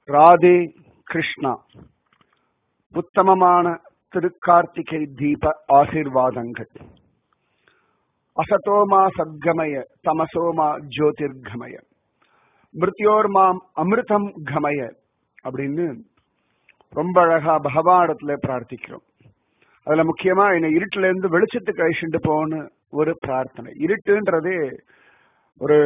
ராதே கிருஷ்ணா உத்தமமான திருக்கார்த்திகை தீப ஆசீர்வாதங்கள் அசதோமா சத்கமய தமசோமா ஜோதிர்கமய மிருத்யோர்மாம் அமிர்தம் கமய அப்படின்னு ரொம்ப அழகா பகவானிடத்துல பிரார்த்திக்கிறோம் அதுல முக்கியமா என்னை இருட்டுல இருந்து வெளிச்சத்துக்கு அழிச்சுட்டு போன்னு ஒரு பிரார்த்தனை இருட்டுன்றதே ஒரு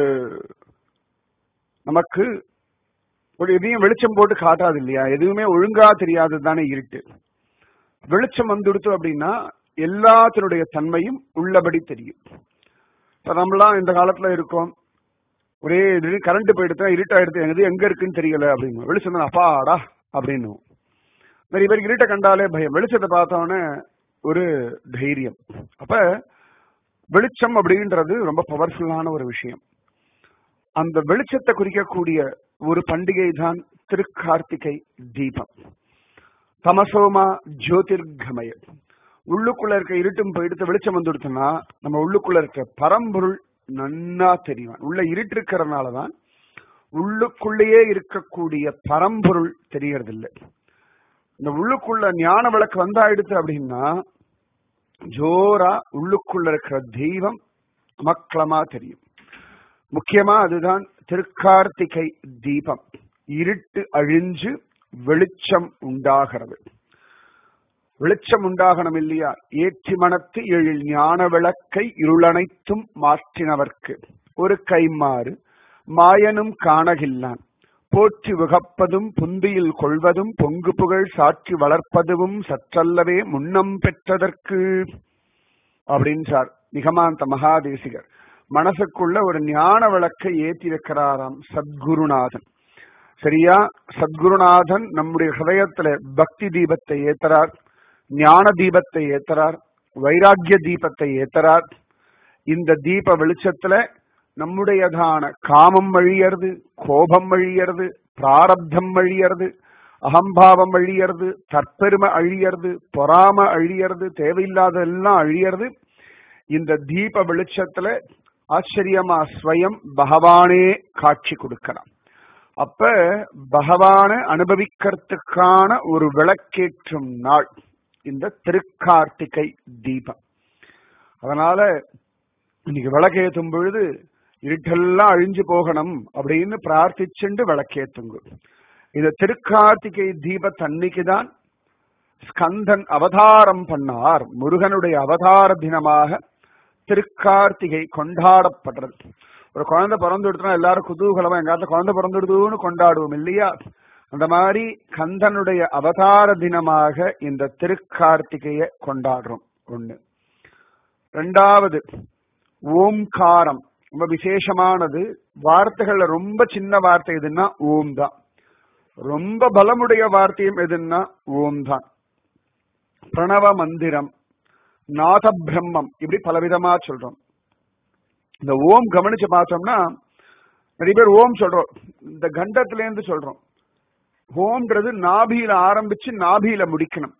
நமக்கு ஒரு எதையும் வெளிச்சம் போட்டு காட்டாது இல்லையா எதுவுமே ஒழுங்கா தெரியாதது தானே இருட்டு வெளிச்சம் வந்துடுத்து அப்படின்னா எல்லாத்தினுடைய தன்மையும் உள்ளபடி தெரியும் இப்ப நம்மளாம் இந்த காலத்துல இருக்கோம் ஒரே கரண்ட் போயிடுத்து இருட்டாயிடுத்து எது எங்க இருக்குன்னு தெரியல அப்படின்னு வெளிச்சம் தான் அப்பாடா அப்படின்னு நிறைய பேருக்கு இருட்டை கண்டாலே பயம் வெளிச்சத்தை பார்த்தோன்னே ஒரு தைரியம் அப்ப வெளிச்சம் அப்படின்றது ரொம்ப பவர்ஃபுல்லான ஒரு விஷயம் அந்த வெளிச்சத்தை குறிக்கக்கூடிய ஒரு பண்டிகை தான் திருக்கார்த்திகை தீபம் தமசோமா ஜோதிர்கமய உள்ளுக்குள்ள இருக்க இருட்டும் போயிடுத்து வெளிச்சம் வந்துடுத்துன்னா நம்ம உள்ளுக்குள்ள இருக்க பரம்பொருள் நன்னா தெரியும் உள்ள இருட்டு இருக்கிறதுனாலதான் உள்ளுக்குள்ளேயே இருக்கக்கூடிய பரம்பொருள் தெரியறதில்லை இந்த உள்ளுக்குள்ள ஞான விளக்கு வந்தாயிடுத்து அப்படின்னா ஜோரா உள்ளுக்குள்ள இருக்கிற தெய்வம் அமக்களமா தெரியும் முக்கியமா அதுதான் திருக்கார்த்திகை தீபம் இருட்டு அழிஞ்சு வெளிச்சம் உண்டாகிறது வெளிச்சம் உண்டாகணும் இல்லையா ஏற்றி மனத்து எழில் ஞான விளக்கை இருளனைத்தும் மாற்றினவர்க்கு ஒரு கைமாறு மாயனும் காணகில்லான் போற்றி உகப்பதும் புந்தியில் கொள்வதும் பொங்கு புகழ் சாற்றி வளர்ப்பதும் சற்றல்லவே முன்னம் பெற்றதற்கு அப்படின்றார் நிகமாந்த மகாதேசிகர் மனசுக்குள்ள ஒரு ஞான விளக்கை ஏற்றி வைக்கிறாராம் சத்குருநாதன் சரியா சத்குருநாதன் நம்முடைய ஹதயத்துல பக்தி தீபத்தை ஏத்தறார் ஞான தீபத்தை ஏத்தறார் வைராக்கிய தீபத்தை ஏத்தறார் இந்த தீப வெளிச்சத்துல நம்முடையதான காமம் வழியறது கோபம் வழியறது பிராரப்தம் வழியறது அகம்பாவம் அழியறது தற்பெருமை அழியறது பொறாம அழியறது தேவையில்லாதெல்லாம் அழியறது இந்த தீப வெளிச்சத்துல ஆச்சரியமா ஸ்வயம் பகவானே காட்சி கொடுக்கலாம் அப்ப பகவான அனுபவிக்கிறதுக்கான ஒரு விளக்கேற்றும் நாள் இந்த திருக்கார்த்திகை தீபம் அதனால இன்னைக்கு விளக்கேற்றும் பொழுது இருட்டெல்லாம் அழிஞ்சு போகணும் அப்படின்னு பிரார்த்திச்சுண்டு விளக்கேத்துங்க இந்த திருக்கார்த்திகை தீபத்தன்னைக்கு தான் ஸ்கந்தன் அவதாரம் பண்ணார் முருகனுடைய அவதார தினமாக திருக்கார்த்திகை கொண்டாடப்படுறது ஒரு குழந்தை பிறந்து விடுத்துனா எல்லாரும் குதூகலமா எங்காத்த குழந்தை பிறந்துடுதுன்னு கொண்டாடுவோம் இல்லையா அந்த மாதிரி கந்தனுடைய அவதார தினமாக இந்த திருக்கார்த்திகைய கொண்டாடுறோம் ஒண்ணு ரெண்டாவது ஓம்காரம் ரொம்ப விசேஷமானது வார்த்தைகள்ல ரொம்ப சின்ன வார்த்தை எதுன்னா ஓம் தான் ரொம்ப பலமுடைய வார்த்தையும் எதுன்னா ஓம் தான் பிரணவ மந்திரம் நாத பிரம்மம் இப்படி பலவிதமா சொல்றோம் இந்த ஓம் கவனிச்சு பார்த்தோம்னா நிறைய பேர் ஓம் சொல்றோம் இந்த கண்டத்துல இருந்து சொல்றோம் ஓம்ன்றது நாபியில ஆரம்பிச்சு நாபியில முடிக்கணும்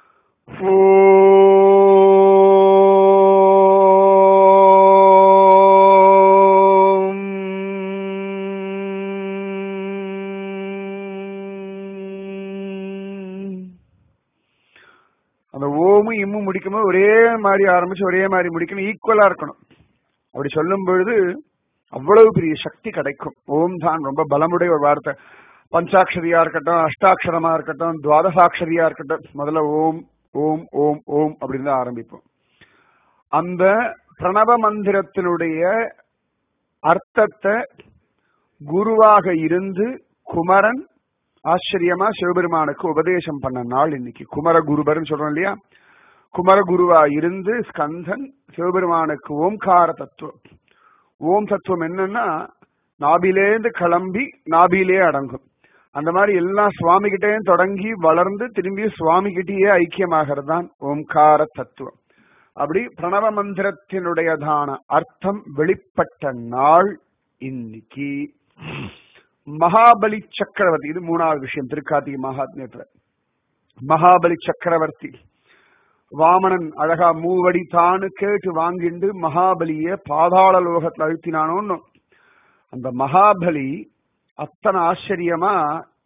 அந்த ஓமும் இம்மும் முடிக்கும்போது ஒரே மாதிரி ஆரம்பிச்சு ஒரே மாதிரி முடிக்கணும் ஈக்குவலா இருக்கணும் அப்படி சொல்லும் பொழுது அவ்வளவு பெரிய சக்தி கிடைக்கும் ஓம் தான் ரொம்ப பலமுடைய ஒரு வார்த்தை பஞ்சாட்சரியா இருக்கட்டும் அஷ்டாட்சரமா இருக்கட்டும் துவாதசாட்சரியா இருக்கட்டும் முதல்ல ஓம் ஓம் ஓம் ஓம் அப்படின்னு தான் ஆரம்பிப்போம் அந்த பிரணவ மந்திரத்தினுடைய அர்த்தத்தை குருவாக இருந்து குமரன் ஆச்சரியமா சிவபெருமானுக்கு உபதேசம் பண்ண நாள் இன்னைக்கு குமர குருபர்னு சொல்றோம் இல்லையா குமர குருவா இருந்து ஸ்கந்தன் சிவபெருமானுக்கு ஓம்கார தத்துவம் ஓம் தத்துவம் என்னன்னா நாபிலேந்து கிளம்பி நாபிலே அடங்கும் அந்த மாதிரி எல்லாம் சுவாமி கிட்டேயும் தொடங்கி வளர்ந்து திரும்பி சுவாமி கிட்டேயே ஐக்கியமாகிறது தான் ஓம்கார தத்துவம் அப்படி பிரணவ மந்திரத்தினுடையதான அர்த்தம் வெளிப்பட்ட நாள் இன்னைக்கு மகாபலி சக்கரவர்த்தி இது மூணாவது விஷயம் திருக்கார்த்திகை மகாத்மியத்துல மகாபலி சக்கரவர்த்தி வாமனன் அழகா மூவடி தானு கேட்டு வாங்கிண்டு மகாபலிய பாதாள லோகத்துல அழுத்தினானோன்னு அந்த மகாபலி அத்தனை ஆச்சரியமா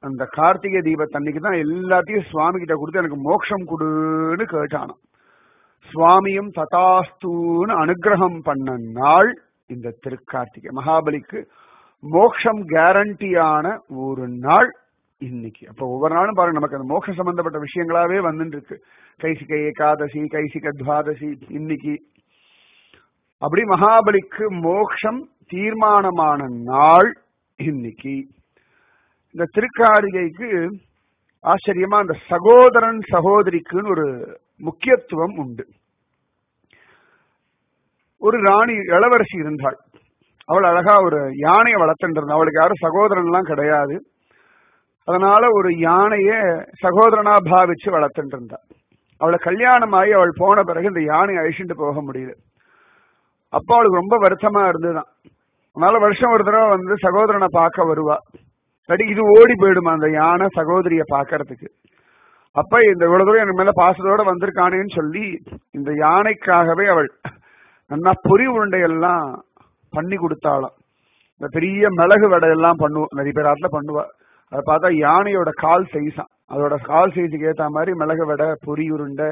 அந்த கார்த்திகை தீபத்தன்னைக்கு தான் எல்லாத்தையும் சுவாமி கிட்ட கொடுத்து எனக்கு மோட்சம் கொடுன்னு கேட்டானாம் சுவாமியும் ததாஸ்தூன்னு அனுகிரகம் பண்ண நாள் இந்த திருக்கார்த்திகை மகாபலிக்கு மோட்சம் கேரண்டியான ஒரு நாள் இன்னைக்கு அப்ப ஒவ்வொரு நாளும் பாருங்க நமக்கு அந்த மோட்சம் சம்பந்தப்பட்ட விஷயங்களாவே வந்துட்டு இருக்கு கைசிக ஏகாதசி கைசிக துவாதசி இன்னைக்கு அப்படி மகாபலிக்கு மோட்சம் தீர்மானமான நாள் இன்னைக்கு இந்த திருக்காரிகைக்கு ஆச்சரியமா அந்த சகோதரன் சகோதரிக்குன்னு ஒரு முக்கியத்துவம் உண்டு ஒரு ராணி இளவரசி இருந்தாள் அவள் அழகா ஒரு யானையை வளர்த்துட்டு இருந்தா அவளுக்கு யாரும் சகோதரன் எல்லாம் கிடையாது அதனால ஒரு யானைய சகோதரனா பாவிச்சு வளர்த்துட்டு இருந்தா அவளை கல்யாணம் ஆகி அவள் போன பிறகு இந்த யானையை அழிச்சுட்டு போக முடியல அப்போ அவளுக்கு ரொம்ப வருத்தமா இருந்துதான் அதனால வருஷம் ஒரு தடவை வந்து சகோதரனை பார்க்க வருவா சரி இது ஓடி போயிடுமா அந்த யானை சகோதரிய பாக்கறதுக்கு அப்ப இந்த இவ்வளவு தூரம் எனக்கு மேல பாசத்தோட வந்திருக்கானேன்னு சொல்லி இந்த யானைக்காகவே அவள் நல்லா பொறி உருண்டையெல்லாம் பண்ணி கொடுத்தாளாம் இந்த பெரிய மிளகு வடை எல்லாம் பண்ணுவோம் நிறைய பேர் ஆத்துல பண்ணுவா அதை பார்த்தா யானையோட கால் சைஸாம் அதோட கால் சைஸுக்கு ஏத்த மாதிரி மிளகு வடை பொரி உருண்டை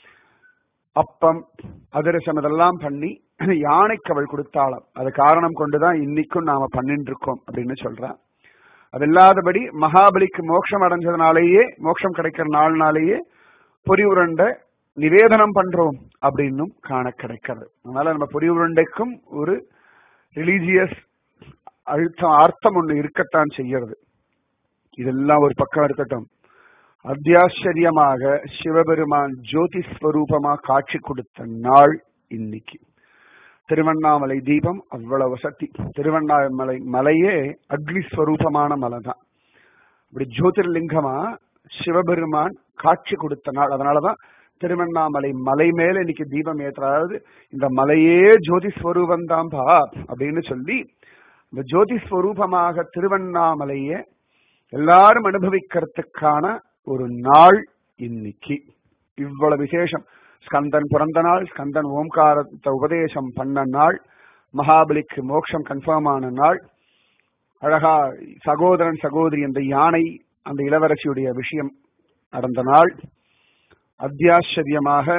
அப்பம் அதிரசம் இதெல்லாம் பண்ணி யானைக்கு அவள் கொடுத்தாளாம் அது காரணம் கொண்டுதான் இன்னைக்கும் நாம பண்ணிட்டு இருக்கோம் அப்படின்னு சொல்றான் அது இல்லாதபடி மகாபலிக்கு மோட்சம் அடைஞ்சதுனாலேயே மோட்சம் கிடைக்கிற நாள்னாலேயே பொரி உருண்டை நிவேதனம் பண்றோம் அப்படின்னும் காண கிடைக்கிறது அதனால நம்ம பொரி உருண்டைக்கும் ஒரு ரிலீஜியஸ் அழுத்தம் அர்த்தம் ஒண்ணு இருக்கத்தான் செய்யறது இதெல்லாம் ஒரு பக்கம் இருக்கட்டும் அத்தியாச்சரியமாக சிவபெருமான் ஜோதி ஸ்வரூபமா காட்சி கொடுத்த நாள் இன்னைக்கு திருவண்ணாமலை தீபம் அவ்வளவு சக்தி திருவண்ணாமலை மலையே அக்னி ஸ்வரூபமான மலை தான் இப்படி ஜோதிர்லிங்கமா சிவபெருமான் காட்சி கொடுத்த நாள் அதனாலதான் திருவண்ணாமலை மலை மேல இன்னைக்கு தீபம் ஏற்றாவது இந்த மலையே ஜோதி ஸ்வரூபம் தான்பா அப்படின்னு சொல்லி இந்த ஜோதி ஸ்வரூபமாக திருவண்ணாமலைய எல்லாரும் அனுபவிக்கிறதுக்கான ஒரு நாள் இன்னைக்கு இவ்வளவு விசேஷம் ஸ்கந்தன் பிறந்த நாள் ஸ்கந்தன் ஓம்காரத்தை உபதேசம் பண்ண நாள் மகாபலிக்கு மோட்சம் கன்ஃபார்ம் ஆன நாள் அழகா சகோதரன் சகோதரி அந்த யானை அந்த இளவரசியுடைய விஷயம் நடந்த நாள் அத்தியாச்சரியமாக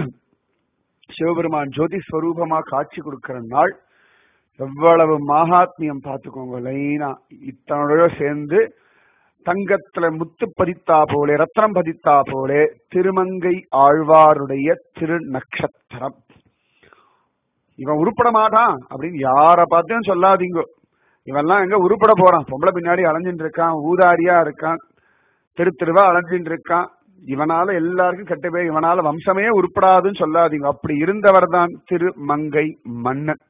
சிவபெருமான் ஜோதி ஸ்வரூபமா காட்சி கொடுக்கிற நாள் எவ்வளவு மகாத்மியம் பார்த்துக்கோங்க லைனா இத்தனோட சேர்ந்து தங்கத்துல முத்து பதித்தா போலே ரத்னம் பதித்தா போலே திருமங்கை ஆழ்வாருடைய திரு நட்சத்திரம் இவன் உருப்பட மாட்டான் அப்படின்னு யார பார்த்தும் சொல்லாதீங்க இவன்லாம் எங்க உருப்பட போறான் பொம்பளை பின்னாடி அலைஞ்சிட்டு இருக்கான் ஊதாரியா இருக்கான் தெரு தெருவா அலைஞ்சிட்டு இருக்கான் இவனால எல்லாருக்கும் கெட்ட பேர் இவனால வம்சமே உருப்படாதுன்னு சொல்லாதீங்க அப்படி இருந்தவர் தான் திரு மங்கை மன்னன்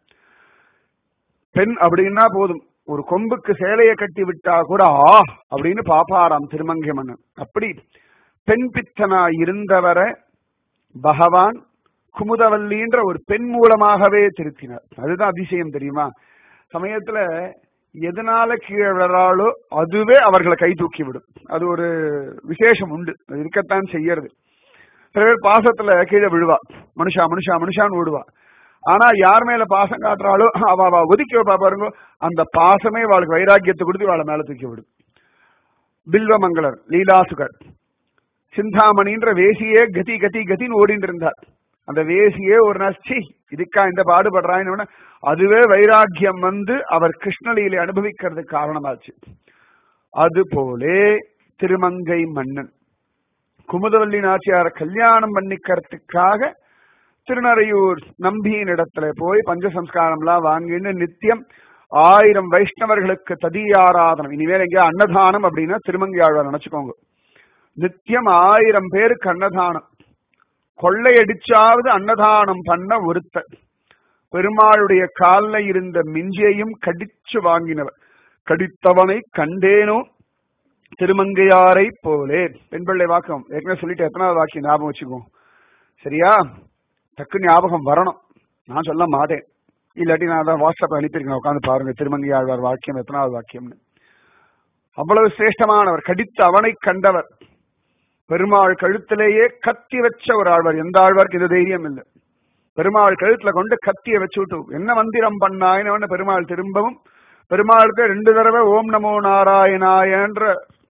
பெண் அப்படின்னா போதும் ஒரு கொம்புக்கு சேலையை கட்டி விட்டா கூட ஆ அப்படின்னு பாப்பாராம் திருமங்கை மன்னன் அப்படி பெண் பித்தனா இருந்தவரை பகவான் குமுதவல்லின்ற ஒரு பெண் மூலமாகவே திருத்தினார் அதுதான் அதிசயம் தெரியுமா சமயத்துல எதனால கீழே விழறாளோ அதுவே அவர்களை கை தூக்கி விடும் அது ஒரு விசேஷம் உண்டு அது இருக்கத்தான் செய்யறது சில பேர் பாசத்துல கீழே விழுவா மனுஷா மனுஷா மனுஷான்னு விடுவா ஆனா யார் மேல பாசம் காட்டுறாளோ அவ அவ ஒதுக்கி வைப்பா பாருங்க அந்த பாசமே அவளுக்கு வைராக்கியத்தை கொடுத்து அவளை மேல தூக்கி விடும் பில்வமங்கலர் லீலாசுகர் சிந்தாமணின்ற வேசியே கதி கதி கதின்னு ஓடிட்டு இருந்தார் அந்த வேசியே ஒரு நாள் சி இதுக்கா இந்த பாடுபடுறான்னு அதுவே வைராக்கியம் வந்து அவர் கிருஷ்ணலீலை அனுபவிக்கிறதுக்கு காரணமாச்சு அது போலே திருமங்கை மன்னன் குமுதவல்லி நாச்சியார கல்யாணம் பண்ணிக்கிறதுக்காக திருநறையூர் நம்பியின் இடத்துல போய் பஞ்சசம்ஸ்காரம்லாம் வாங்கின்னு நித்தியம் ஆயிரம் வைஷ்ணவர்களுக்கு ததியாராதனம் இனிமேல் எங்கேயா அன்னதானம் அப்படின்னா திருமங்கையாழ்வார் நினைச்சுக்கோங்க நித்தியம் ஆயிரம் பேருக்கு அன்னதானம் கொள்ளையடிச்சாவது அன்னதானம் பண்ண ஒருத்தர் பெருமாளுடைய கால்ல இருந்த மிஞ்சியையும் கடிச்சு வாங்கினவர் கடித்தவனை கண்டேனோ திருமங்கையாரை போலே பெண்பிள்ளை வாக்கம் ஏற்கனவே சொல்லிட்டு எத்தனாவது வாக்கியம் ஞாபகம் வச்சுக்கோ சரியா டக்கு ஞாபகம் வரணும் நான் சொல்ல மாட்டேன் இல்லாட்டி நான் தான் வாட்ஸ்அப் அனுப்பியிருக்கேன் உட்காந்து பாருங்க திருமங்கையாழ்வார் வாக்கியம் எத்தனாவது வாக்கியம்னு அவ்வளவு சிரேஷ்டமானவர் கடித்து அவனை கண்டவர் பெருமாள் கழுத்திலேயே கத்தி வச்ச ஒரு ஆழ்வார் எந்த ஆழ்வாருக்கு இது தைரியம் இல்லை பெருமாள் கழுத்துல கொண்டு கத்திய வச்சு விட்டு என்ன மந்திரம் பண்ணாயின்னு பெருமாள் திரும்பவும் பெருமாளுக்கு ரெண்டு தடவை ஓம் நமோ நாராயணாயன்ற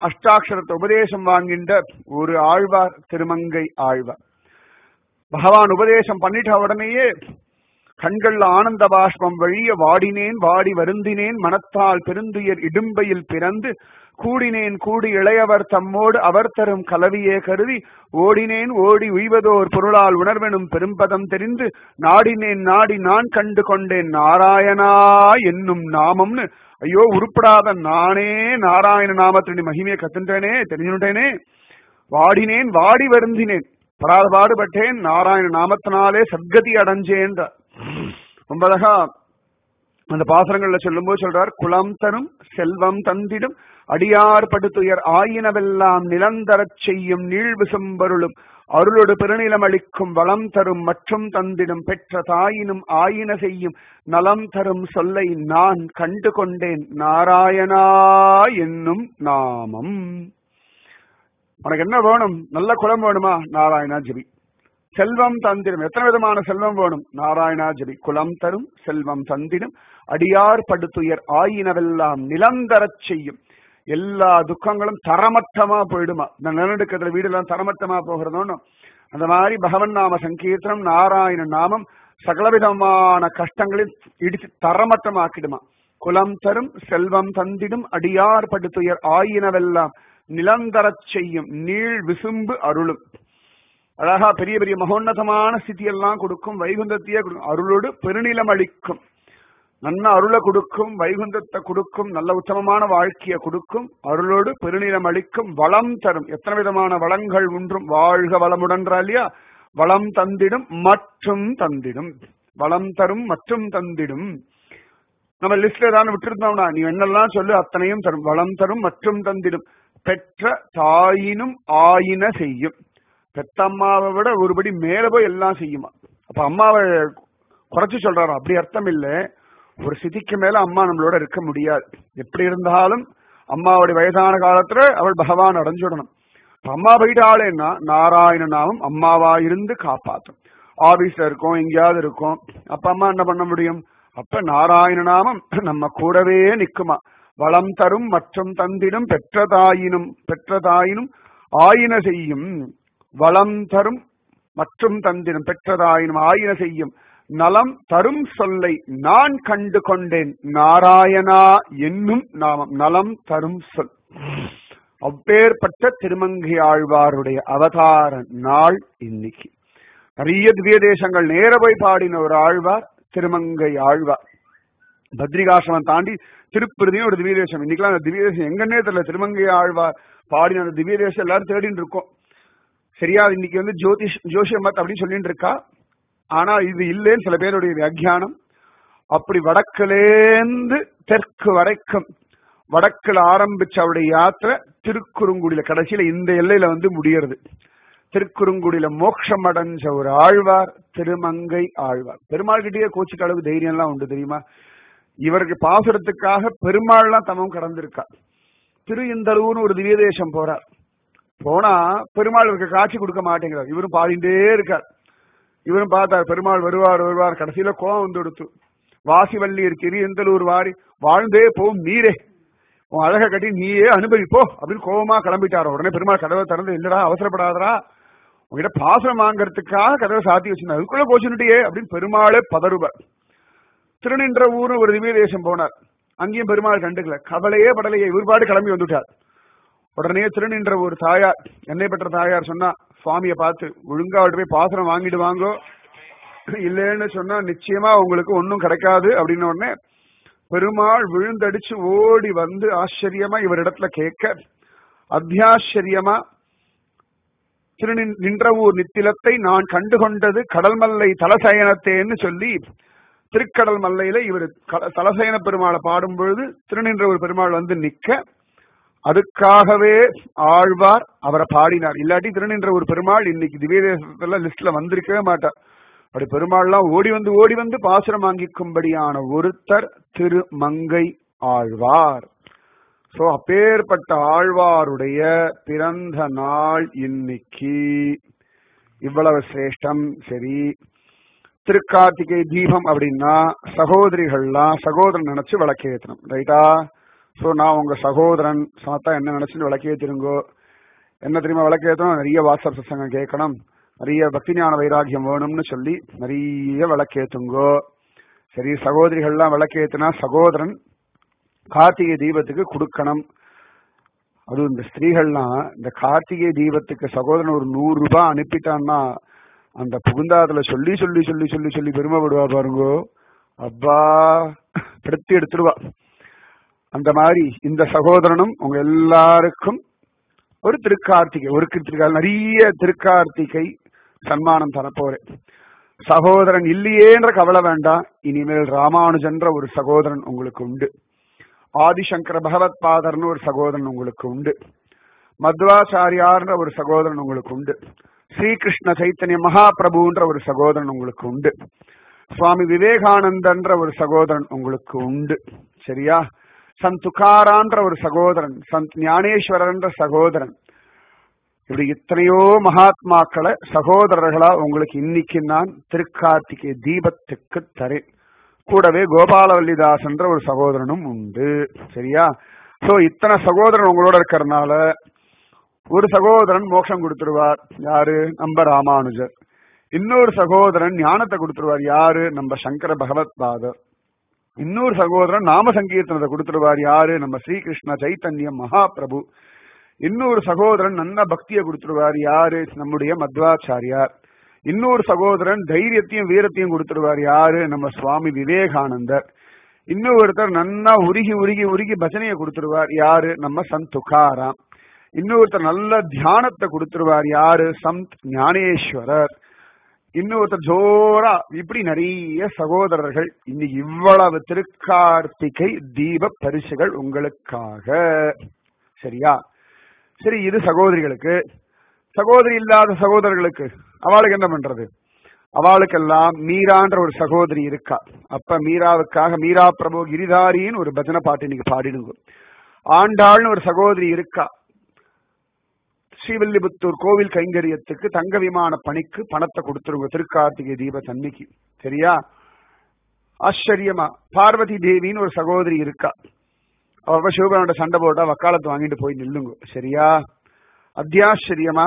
அஷ்டாட்சரத்தை உபதேசம் வாங்கின்ற ஒரு ஆழ்வார் திருமங்கை ஆழ்வார் பகவான் உபதேசம் பண்ணிட்ட உடனேயே கண்கள்ல ஆனந்த பாஷ்பம் வழிய வாடினேன் வாடி வருந்தினேன் மனத்தால் பெருந்துயர் இடும்பையில் பிறந்து கூடினேன் கூடி இளையவர் தம்மோடு அவர் தரும் கலவியே கருதி ஓடினேன் ஓடி உய்வதோர் பொருளால் உணர்வெனும் பெரும்பதம் தெரிந்து நாடினேன் நாடி நான் கண்டு கொண்டேன் நாராயணா என்னும் நாமம்னு ஐயோ உருப்படாத நானே நாராயண நாமத்தினுடைய மகிமையை கத்துட்டேனே தெரிஞ்சுட்டேனே வாடினேன் வாடி வருந்தினேன் படாத பாடுபட்டேன் நாராயண நாமத்தினாலே சத்கதி அடைஞ்சேன்ற ரொம்ப அழகா அந்த பாசனங்கள்ல சொல்லும்போது சொல்றார் குலம் தரும் செல்வம் தந்திடும் அடியார் படுத்துயர் ஆயினவெல்லாம் நிலந்தரச் செய்யும் நீழ்விசும்பொருளும் அருளொடு பெருநிலம் அளிக்கும் வளம் தரும் மற்றும் தந்திடும் பெற்ற தாயினும் ஆயின செய்யும் நலம் தரும் சொல்லை நான் கண்டு கொண்டேன் நாராயணா என்னும் நாமம் உனக்கு என்ன வேணும் நல்ல குலம் வேணுமா நாராயணா ஜெபி செல்வம் தந்திடும் எத்தனை விதமான செல்வம் வேணும் நாராயணா ஜெபி குலம் தரும் செல்வம் தந்திடும் அடியார் படுத்துயர் ஆயினவெல்லாம் நிலந்தரச் செய்யும் எல்லா துக்கங்களும் தரமட்டமா போயிடுமா இந்த நிலநடுக்கத்துல வீடெல்லாம் தரமட்டமா போகிறதோன்னு அந்த மாதிரி பகவன் நாம சங்கீர்த்தனம் நாராயண நாமம் சகலவிதமான கஷ்டங்களையும் இடிச்சு தரமட்டமாக்கிடுமா குலம் தரும் செல்வம் தந்திடும் அடியார் படுத்துயர் ஆயினவெல்லாம் நிலந்தரச் செய்யும் நீள் விசும்பு அருளும் அழகா பெரிய பெரிய மகோன்னதமான ஸ்திதியெல்லாம் கொடுக்கும் வைகுந்தத்தையே கொடுக்கும் அருளோடு பெருநிலம் அளிக்கும் நல்ல அருளை கொடுக்கும் வைகுந்தத்தை கொடுக்கும் நல்ல உத்தமமான வாழ்க்கையை கொடுக்கும் அருளோடு பெருநிலம் அளிக்கும் வளம் தரும் எத்தனை விதமான வளங்கள் ஒன்றும் வாழ்க வளமுடன்றா இல்லையா வளம் தந்திடும் மற்றும் தந்திடும் வளம் தரும் மற்றும் தந்திடும் நம்ம லிஸ்ட்ல ஏதாவது விட்டுருந்தோம்னா நீ என்னெல்லாம் சொல்லு அத்தனையும் தரும் வளம் தரும் மற்றும் தந்திடும் பெற்ற தாயினும் ஆயின செய்யும் பெத்த அம்மாவை விட ஒருபடி மேல போய் எல்லாம் செய்யுமா அப்ப அம்மாவை குறைச்சு சொல்றாரோ அப்படி அர்த்தம் இல்ல ஒரு சிதிக்கு மேல அம்மா நம்மளோட இருக்க முடியாது எப்படி இருந்தாலும் அம்மாவுடைய வயதான காலத்துல அவள் பகவான் அடைஞ்சுடணும் அம்மா போயிட்டாளேன்னா நாராயண நாமம் அம்மாவா இருந்து காப்பாற்றும் ஆபீஸ்ல இருக்கோம் எங்கேயாவது இருக்கோம் அப்ப அம்மா என்ன பண்ண முடியும் அப்ப நாராயண நாமம் நம்ம கூடவே நிக்குமா வளம் தரும் மற்றும் தந்திடும் பெற்றதாயினும் பெற்றதாயினும் ஆயின செய்யும் வளம் தரும் மற்றும் தந்திடும் பெற்றதாயினும் ஆயின செய்யும் நலம் தரும் சொல்லை நான் கண்டு கொண்டேன் நாராயணா என்னும் நாமம் நலம் தரும் சொல் அப்பேற்பட்ட திருமங்கை ஆழ்வாருடைய அவதார நாள் இன்னைக்கு நிறைய திவ்ய தேசங்கள் நேர போய் பாடின ஒரு ஆழ்வார் திருமங்கை ஆழ்வார் பத்ரிகாசிரமம் தாண்டி திருப்பிரதியும் ஒரு திவ்ய தேசம் இன்னைக்கெல்லாம் அந்த திவ்ய தேசம் எங்கன்னே தெரியல திருமங்கை ஆழ்வார் பாடின அந்த திவ்ய தேசம் எல்லாரும் தேடின்னு இருக்கோம் சரியா இன்னைக்கு வந்து ஜோதிஷ் ஜோஷியமத் அப்படின்னு சொல்லிட்டு இருக்கா ஆனா இது இல்லைன்னு சில பேருடைய வியாக்கியானம் அப்படி வடக்குலேந்து தெற்கு வரைக்கும் வடக்குல ஆரம்பிச்ச அவருடைய யாத்திரை திருக்குறுங்குடியில கடைசியில இந்த எல்லையில வந்து முடியறது திருக்குறுங்குடியில மோட்சம் அடைஞ்ச ஒரு ஆழ்வார் திருமங்கை ஆழ்வார் பெருமாள் கிட்டேயே கோச்சு அளவு தைரியம் எல்லாம் உண்டு தெரியுமா இவருக்கு பாசுரத்துக்காக பெருமாள்லாம் தமம் கடந்திருக்கா திரு இந்தளூர்னு ஒரு திவ்ய தேசம் போறார் போனா பெருமாள் இவருக்கு காட்சி கொடுக்க மாட்டேங்கிறார் இவரும் பாடிண்டே இருக்கார் இவரும் பார்த்தார் பெருமாள் வருவார் வருவார் கடைசியில கோவம் வந்து கொடுத்து வாசிவள்ளி இரு எந்தலூர் வாரி வாழ்ந்தே போம் நீரே உன் அழக கட்டி நீயே அனுபவிப்போ அப்படின்னு கோவமா கிளம்பிட்டார் உடனே பெருமாள் கதவை திறந்து இல்லடா அவசரப்படாதரா உங்ககிட்ட பாசனம் வாங்கறதுக்காக கதவை சாத்தி வச்சிருந்தா அதுக்குள்ள கோச்சுட்டியே அப்படின்னு பெருமாளே பதறுவார் திருநின்ற ஊரு ஒரு திவ்ய தேசம் போனார் அங்கேயும் பெருமாள் கண்டுக்கல கவலையே படலையே இவர்பாடு கிளம்பி வந்துட்டார் உடனே திருநின்ற ஒரு தாயார் என்னை பெற்ற தாயார் சொன்னா சுவாமியை பார்த்து ஒழுங்கா அவர்கிட்ட போய் பாசனம் வாங்கிட்டு வாங்கோ இல்லைன்னு சொன்னா நிச்சயமா உங்களுக்கு ஒன்னும் கிடைக்காது அப்படின்னு உடனே பெருமாள் விழுந்தடிச்சு ஓடி வந்து ஆச்சரியமா இவரிடத்துல கேட்க அத்தியாச்சரியமா திரு நின்ற ஊர் நித்திலத்தை நான் கண்டுகொண்டது கடல் மல்லை தலசயனத்தேன்னு சொல்லி திருக்கடல் மல்லையில இவர் தலசயன பெருமாளை பாடும் பொழுது திருநின்ற ஒரு பெருமாள் வந்து நிக்க அதுக்காகவே ஆழ்வார் அவரை பாடினார் இல்லாட்டி திருநின்ற ஒரு பெருமாள் இன்னைக்கு திவ்யதேசத்துல லிஸ்ட்ல வந்திருக்கவே மாட்டார் அப்படி பெருமாள்லாம் ஓடி வந்து ஓடி வந்து பாசுரம் வாங்கிக்கும்படியான ஒருத்தர் திரு மங்கை ஆழ்வார் சோ அப்பேற்பட்ட ஆழ்வாருடைய பிறந்த நாள் இன்னைக்கு இவ்வளவு சிரேஷ்டம் சரி திருக்கார்த்திகை தீபம் அப்படின்னா சகோதரிகள்லாம் சகோதரன் நினைச்சு விளக்கேற்றணும் ரைட்டா ஸோ நான் உங்க சகோதரன் சமத்தா என்ன நினைச்சுன்னு விளக்கேத்திருங்கோ என்ன தெரியுமா விளக்கேற்றணும் நிறைய வாட்ஸ்அப் சசங்கம் கேட்கணும் நிறைய பக்தி ஞான வைராகியம் வேணும்னு சொல்லி நிறைய விளக்கேத்துங்கோ சரி சகோதரிகள்லாம் விளக்கேத்துனா சகோதரன் கார்த்திகை தீபத்துக்கு கொடுக்கணும் அதுவும் இந்த ஸ்திரீகள்லாம் இந்த கார்த்திகை தீபத்துக்கு சகோதரன் ஒரு நூறு ரூபாய் அனுப்பிட்டான்னா அந்த புகுந்தாத்துல சொல்லி சொல்லி சொல்லி சொல்லி சொல்லி பெருமைப்படுவா பாருங்கோ அப்பா படுத்தி எடுத்துடுவா அந்த மாதிரி இந்த சகோதரனும் உங்க எல்லாருக்கும் ஒரு திருக்கார்த்திகை ஒரு திருக்கால் நிறைய திருக்கார்த்திகை சன்மானம் தரப்போறேன் சகோதரன் இல்லையேன்ற கவலை வேண்டாம் இனிமேல் ராமானுஜன்ற ஒரு சகோதரன் உங்களுக்கு உண்டு ஆதிசங்கர பகவத் பாதர்னு ஒரு சகோதரன் உங்களுக்கு உண்டு மத்வாச்சாரியார்ன்ற ஒரு சகோதரன் உங்களுக்கு உண்டு ஸ்ரீகிருஷ்ண சைத்தன்ய மகாபிரபுன்ற ஒரு சகோதரன் உங்களுக்கு உண்டு சுவாமி விவேகானந்தன்ற ஒரு சகோதரன் உங்களுக்கு உண்டு சரியா சந்த் துகாரான்ற ஒரு சகோதரன் சந்த் ஞானேஸ்வரன்ற சகோதரன் இப்படி எத்தனையோ மகாத்மாக்களை சகோதரர்களா உங்களுக்கு இன்னைக்கு நான் திருக்கார்த்திகை தீபத்துக்கு தரேன் கூடவே கோபாலவல்லிதாசன்ற ஒரு சகோதரனும் உண்டு சரியா சோ இத்தனை சகோதரன் உங்களோட இருக்கிறதுனால ஒரு சகோதரன் மோட்சம் கொடுத்துருவார் யாரு நம்ம ராமானுஜர் இன்னொரு சகோதரன் ஞானத்தை கொடுத்துருவார் யாரு நம்ம சங்கர பகவத் பாதர் இன்னொரு சகோதரன் நாம சங்கீர்த்தனத்தை கொடுத்துருவார் யாரு நம்ம ஸ்ரீகிருஷ்ண சைத்தன்யம் மகாபிரபு இன்னொரு சகோதரன் நல்ல பக்தியை கொடுத்துருவார் யாரு நம்முடைய மத்வாச்சாரியார் இன்னொரு சகோதரன் தைரியத்தையும் வீரத்தையும் கொடுத்துருவார் யாரு நம்ம சுவாமி விவேகானந்தர் இன்னொருத்தர் நன்னா உருகி உருகி உருகி பஜனையை கொடுத்துருவார் யாரு நம்ம சந்த் துகாராம் இன்னொருத்தர் நல்ல தியானத்தை கொடுத்துருவார் யாரு சந்த் ஞானேஸ்வரர் இன்னொருத்தர் ஜோரா இப்படி நிறைய சகோதரர்கள் இன்னைக்கு இவ்வளவு திருக்கார்த்திகை தீப பரிசுகள் உங்களுக்காக சரியா சரி இது சகோதரிகளுக்கு சகோதரி இல்லாத சகோதரர்களுக்கு அவளுக்கு என்ன பண்றது அவளுக்கெல்லாம் மீரான்ற ஒரு சகோதரி இருக்கா அப்ப மீராவுக்காக மீரா பிரபு கிரிதாரின்னு ஒரு பஜனை பாட்டு இன்னைக்கு பாடிடுங்க ஆண்டாள்னு ஒரு சகோதரி இருக்கா ஸ்ரீவில்லிபுத்தூர் கோவில் கைங்கரியத்துக்கு தங்க விமான பணிக்கு பணத்தை கொடுத்துருங்க திருக்கார்த்திகை தீப தன்னைக்கு சரியா ஆச்சரியமா பார்வதி தேவின்னு ஒரு சகோதரி இருக்கா அவ சிவபெருமானோட சண்டை போட்டா வக்காலத்து வாங்கிட்டு போய் நில்லுங்க சரியா அத்தியாச்சரியமா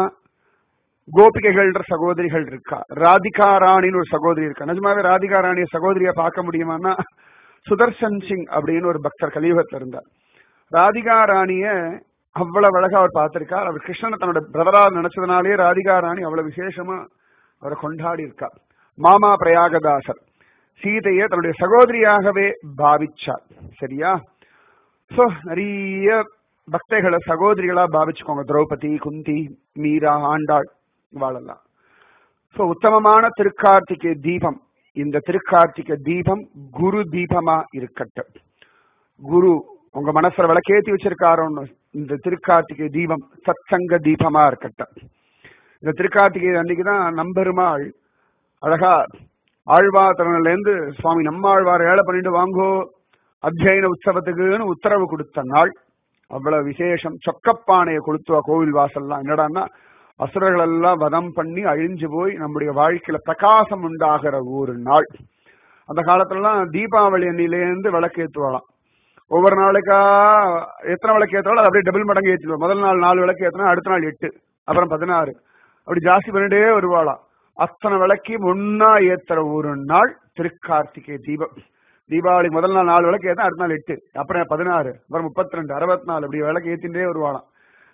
கோபிகைகள்ன்ற சகோதரிகள் இருக்கா ராதிகா ராணின்னு ஒரு சகோதரி இருக்கா நிஜமாவே ராதிகா ராணிய சகோதரிய பார்க்க முடியுமான்னா சுதர்சன் சிங் அப்படின்னு ஒரு பக்தர் கலியுகத்துல இருந்தார் ராதிகா ராணிய அவ்வளவு அழகா அவர் பார்த்திருக்கார் அவர் கிருஷ்ணனை தன்னோட பிரதரா நினைச்சதுனாலே ராதிகா ராணி அவ்வளவு விசேஷமா அவரை கொண்டாடி இருக்கார் மாமா பிரயாகதாசர் சீதையை தன்னுடைய சகோதரியாகவே பாவிச்சார் சரியா சோ நிறைய பக்தைகளை சகோதரிகளா பாவிச்சுக்கோங்க திரௌபதி குந்தி மீரா ஆண்டாள் வாழலாம் சோ உத்தமமான திருக்கார்த்திகை தீபம் இந்த திருக்கார்த்திகை தீபம் குரு தீபமா இருக்கட்டும் குரு உங்க மனசுல விளக்கேத்தி வச்சிருக்காரோன்னு இந்த திருக்கார்த்திகை தீபம் சத்சங்க தீபமா இருக்கட்டும் இந்த திருக்கார்த்திகை அன்னைக்கு தான் நம்பெருமாள் அழகா ஆழ்வாத்திரன்ல இருந்து சுவாமி நம்மாழ்வார் ஏழை பண்ணிட்டு வாங்கோ அத்தியன உற்சவத்துக்குன்னு உத்தரவு கொடுத்த நாள் அவ்வளவு விசேஷம் சொக்கப்பானையை கொளுத்துவா கோவில் வாசல்லாம் என்னடான்னா அசுரர்கள் எல்லாம் வதம் பண்ணி அழிஞ்சு போய் நம்முடைய வாழ்க்கையில பிரகாசம் உண்டாகிற ஒரு நாள் அந்த காலத்துலலாம் தீபாவளி அன்னிலேருந்து விளக்கு ஏற்றுவாளாம் ஒவ்வொரு நாளைக்கா எத்தனை விளக்கு ஏற்றாலும் அது அப்படியே டபுள் மடங்கு ஏற்றிடுவோம் முதல் நாள் நாலு விளக்கு ஏற்றினா அடுத்த நாள் எட்டு அப்புறம் பதினாறு அப்படி ஜாஸ்தி பண்ணிட்டே வருவாளாம் அத்தனை விளக்கையும் ஒன்னா ஏத்துற ஒரு நாள் திருக்கார்த்திகை தீபம் தீபாவளி முதல் நாள் நாலு விளக்கு ஏத்தா அடுத்த நாள் எட்டு அப்புறம் பதினாறு அப்புறம் முப்பத்தி ரெண்டு அறுபத்தி நாலு அப்படி விளக்கு ஏத்தின்றே வருவாளாம்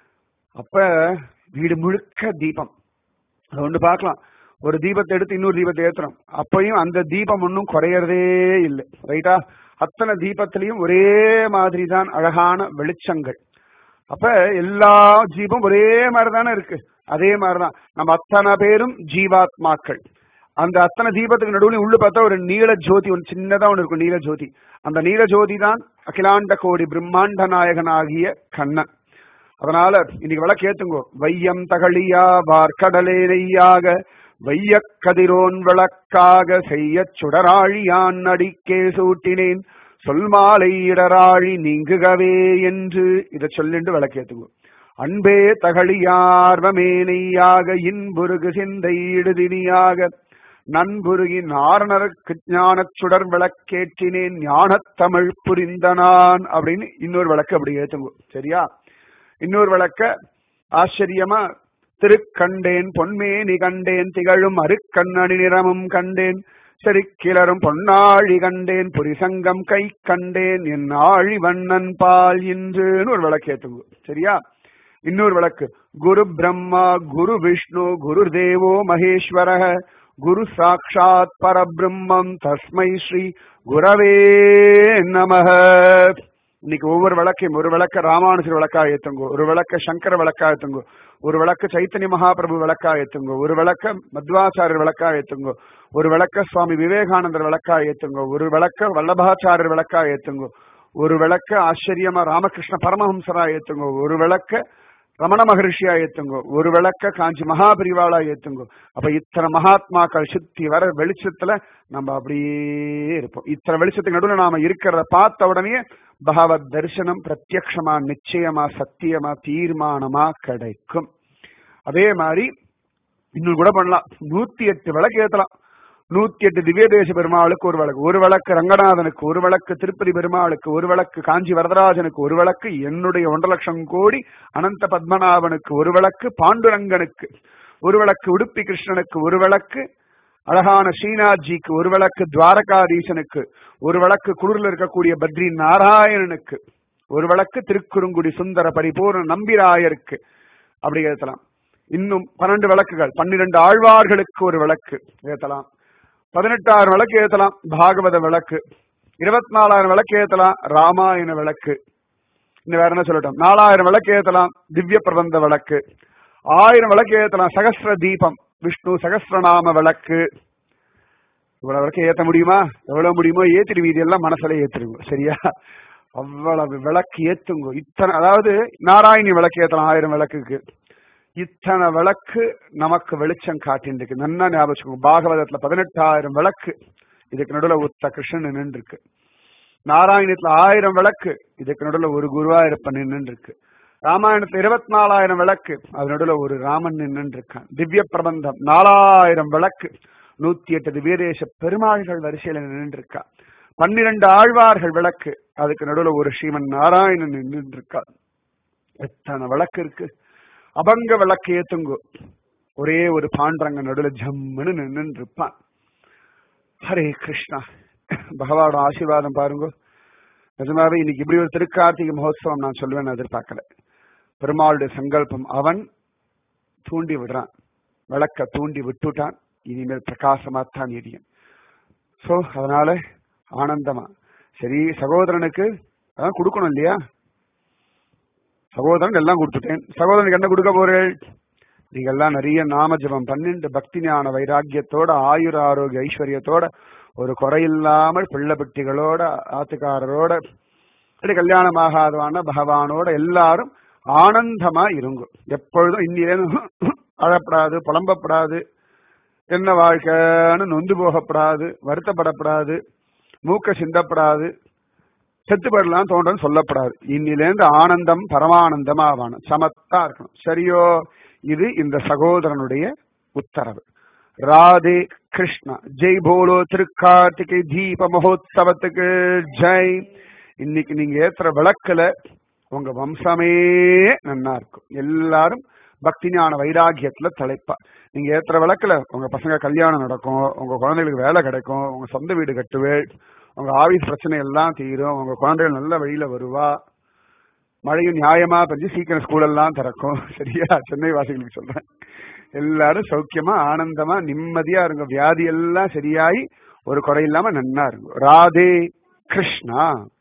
அப்ப வீடு முழுக்க தீபம் அது ஒன்று பார்க்கலாம் ஒரு தீபத்தை எடுத்து இன்னொரு தீபத்தை ஏத்துறோம் அப்பயும் அந்த தீபம் ஒன்றும் குறையறதே இல்லை ரைட்டா அத்தனை தீபத்திலையும் ஒரே மாதிரி தான் அழகான வெளிச்சங்கள் அப்ப எல்லா ஜீபம் ஒரே மாதிரி தானே இருக்கு அதே மாதிரிதான் நம்ம அத்தனை பேரும் ஜீவாத்மாக்கள் அந்த அத்தனை தீபத்துக்கு நடுவில் உள்ள பார்த்தா ஒரு நீல ஜோதி ஒன்று சின்னதா ஒன்று இருக்கும் நீல ஜோதி அந்த நீல ஜோதி தான் அகிலாண்ட கோடி பிரம்மாண்ட நாயகனாகிய கண்ணன் அதனால இன்னைக்கு விளக்கு ஏத்துங்கோ வையம் தகழியா வார்க்கடலே நெய்யாக வைய கதிரோன் விளக்காக செய்ய சுடராழியான் அடிக்கே சூட்டினேன் சொல் மாலை இடராழி நீங்குகவே என்று இதை சொல்லிண்டு விளக்கேத்துங்கோ அன்பே தகழியார்வமே நெய்யாக இன்புருகு சிந்தை இடுதினியாக நண்புருகி நாரணருக்கு ஞானச் சுடர் விளக்கேற்றினேன் ஞானத் தமிழ் புரிந்த நான் அப்படின்னு இன்னொரு விளக்கு அப்படி ஏத்துங்க சரியா இன்னொரு விளக்க ஆச்சரியமா திருக்கண்டேன் பொன்மேனி கண்டேன் திகழும் அருக்கண்ணணி நிறமும் கண்டேன் செருக்கிலரும் பொன்னாழி கண்டேன் புரிசங்கம் கை கண்டேன் என் ஆழி வண்ணன் பால் இன்றுன்னு ஒரு விளக்கு ஏத்துங்க சரியா இன்னொரு விளக்கு குரு பிரம்மா குரு விஷ்ணு குரு தேவோ மகேஸ்வர குரு சாட்சாத் பரபிரம்மம் தஸ்மை ஸ்ரீ குரவே நமக இன்னைக்கு ஒவ்வொரு விளக்கையும் ஒரு விளக்க ராமானுஜர் விளக்கா ஏத்துங்கோ ஒரு விளக்க சங்கர விளக்கா ஏத்துங்கோ ஒரு விளக்க சைத்தன்ய மகாபிரபு விளக்கா ஏத்துங்கோ ஒரு விளக்க மத்வாச்சாரியர் விளக்கா ஏத்துங்கோ ஒரு விளக்க சுவாமி விவேகானந்தர் விளக்கா ஏத்துங்கோ ஒரு விளக்க வல்லபாச்சாரியர் விளக்கா ஏத்துங்கோ ஒரு விளக்க ஆச்சரியமா ராமகிருஷ்ண பரமஹம்சரா ஏத்துங்கோ ஒரு விளக்க ரமண மகரிஷியா ஏத்துங்கோ ஒரு விளக்க காஞ்சி மகாபிரிவாளா ஏத்துங்கோ அப்ப இத்தனை மகாத்மாக்கள் சுத்தி வர வெளிச்சத்துல நம்ம அப்படியே இருப்போம் இத்தனை வெளிச்சத்துக்கு நடுவில் நாம இருக்கிறத பார்த்த உடனே பகவத் தரிசனம் பிரத்யக்ஷமா நிச்சயமா சத்தியமா தீர்மானமா கிடைக்கும் அதே மாதிரி இன்னும் கூட பண்ணலாம் நூத்தி எட்டு விளக்கு ஏத்தலாம் நூத்தி எட்டு திவ்ய தேச பெருமாளுக்கு ஒரு விளக்கு ஒரு விளக்கு ரங்கநாதனுக்கு ஒரு விளக்கு திருப்பதி பெருமாளுக்கு ஒரு விளக்கு காஞ்சி வரதராஜனுக்கு ஒரு விளக்கு என்னுடைய ஒன்றரை லட்சம் கோடி அனந்த பத்மநாபனுக்கு ஒரு விளக்கு பாண்டுரங்கனுக்கு ஒரு விளக்கு உடுப்பி கிருஷ்ணனுக்கு ஒரு விளக்கு அழகான ஸ்ரீநாத்ஜிக்கு ஒரு விளக்கு துவாரகாதீசனுக்கு ஒரு விளக்கு குளிர்ல இருக்கக்கூடிய பத்ரி நாராயணனுக்கு ஒரு விளக்கு திருக்குறுங்குடி சுந்தர பரிபூர்ண நம்பிராயருக்கு அப்படி ஏத்தலாம் இன்னும் பன்னெண்டு விளக்குகள் பன்னிரண்டு ஆழ்வார்களுக்கு ஒரு விளக்கு ஏத்தலாம் பதினெட்டாயிரம் விளக்கு ஏத்தலாம் பாகவத விளக்கு இருபத்தி நாலாயிரம் விளக்கு ஏத்தலாம் ராமாயண விளக்கு இன்னும் வேற என்ன சொல்லட்டும் நாலாயிரம் விளக்கு ஏத்தலாம் திவ்ய பிரபந்த விளக்கு ஆயிரம் விளக்கு ஏத்தலாம் சகஸ்ர தீபம் விஷ்ணு சகஸ்ரநாம விளக்கு இவ்வளவு விளக்கு ஏத்த முடியுமா எவ்வளவு முடியுமோ ஏத்திரு வீதி எல்லாம் மனசுல ஏத்துருங்க சரியா அவ்வளவு விளக்கு ஏத்துங்க இத்தனை அதாவது நாராயணி விளக்கு ஏத்தலாம் ஆயிரம் விளக்குக்கு இத்தனை விளக்கு நமக்கு வெளிச்சம் காட்டின்றிருக்கு நன்னா ஞாபகம் பாகவதத்துல பதினெட்டாயிரம் விளக்கு இதுக்கு நடுவில் ஒத்த கிருஷ்ணன் நின்று இருக்கு நாராயணத்துல ஆயிரம் விளக்கு இதுக்கு நடுவில் ஒரு குருவாயிருப்பன் நின்று இருக்கு ராமாயணத்துல இருபத்தி நாலாயிரம் விளக்கு அது நடுவில் ஒரு ராமன் நின்று இருக்கான் திவ்ய பிரபந்தம் நாலாயிரம் விளக்கு நூத்தி எட்டு திவ்யதேச பெருமாள்கள் வரிசையில நின்று இருக்கா பன்னிரண்டு ஆழ்வார்கள் விளக்கு அதுக்கு நடுவில் ஒரு ஸ்ரீமன் நாராயணன் நின்று இருக்கா எத்தனை விளக்கு இருக்கு அபங்க விளக்கு ஏத்துங்கோ ஒரே ஒரு பாண்டரங்க நடுவில் ஜம்முன்னு நின்று இருப்பான் ஹரே கிருஷ்ணா பகவானோட ஆசீர்வாதம் பாருங்க நிஜமாவே இன்னைக்கு இப்படி ஒரு திருக்கார்த்திகை மகோத்சவம் நான் சொல்லுவேன் எதிர்பார்க்கல பெருமாளுடைய சங்கல்பம் அவன் தூண்டி விடுறான் விளக்க தூண்டி விட்டுட்டான் இனிமேல் பிரகாசமா தான் எரியும் சோ அதனால ஆனந்தமா சரி சகோதரனுக்கு அதான் கொடுக்கணும் இல்லையா சகோதரன் எல்லாம் கொடுத்துட்டேன் சகோதரனுக்கு என்ன கொடுக்க போறேன் நீங்க எல்லாம் நிறைய நாம ஜபம் பன்னெண்டு பக்தி ஞான வைராக்கியத்தோட ஆயுர ஆரோக்கிய ஐஸ்வர்யத்தோட ஒரு குறையில்லாமல் பிள்ளை பெட்டிகளோட ஆத்துக்காரரோட அப்படி கல்யாணம் ஆகாதவான பகவானோட எல்லாரும் ஆனந்தமா இருங்க எப்பொழுதும் இன்னிலேருந்து அழப்படாது புலம்பப்படாது என்ன வாழ்க்கைன்னு நொந்து போகப்படாது வருத்தப்படப்படாது மூக்க சிந்தப்படாது செத்துப்படலாம் தோன்றன்னு சொல்லப்படாது இன்னிலேருந்து ஆனந்தம் பரமானந்தமா ஆவானும் சமத்தா இருக்கணும் சரியோ இது இந்த சகோதரனுடைய உத்தரவு ராதே கிருஷ்ணா ஜெய் போலோ திருக்கார்த்திகை தீப மகோத்சவத்துக்கு ஜெய் இன்னைக்கு நீங்க ஏத்துற விளக்குல உங்க வம்சமே நன்னா இருக்கும் எல்லாரும் பக்தி ஞான வைராகியத்துல தலைப்பா நீங்க ஏத்துற விளக்குல உங்க பசங்க கல்யாணம் நடக்கும் உங்க குழந்தைகளுக்கு வேலை கிடைக்கும் உங்க சொந்த வீடு கட்டுவேள் உங்க ஆபீஸ் பிரச்சனை எல்லாம் தீரும் உங்க குழந்தைகள் நல்ல வழியில வருவா மழையும் நியாயமா பெஞ்சு சீக்கிரம் ஸ்கூல் எல்லாம் திறக்கும் சரியா சென்னை வாசிகளுக்கு சொல்றேன் எல்லாரும் சௌக்கியமா ஆனந்தமா நிம்மதியா இருங்க வியாதி எல்லாம் சரியாயி ஒரு குறை இல்லாம நன்னா இருக்கும் ராதே கிருஷ்ணா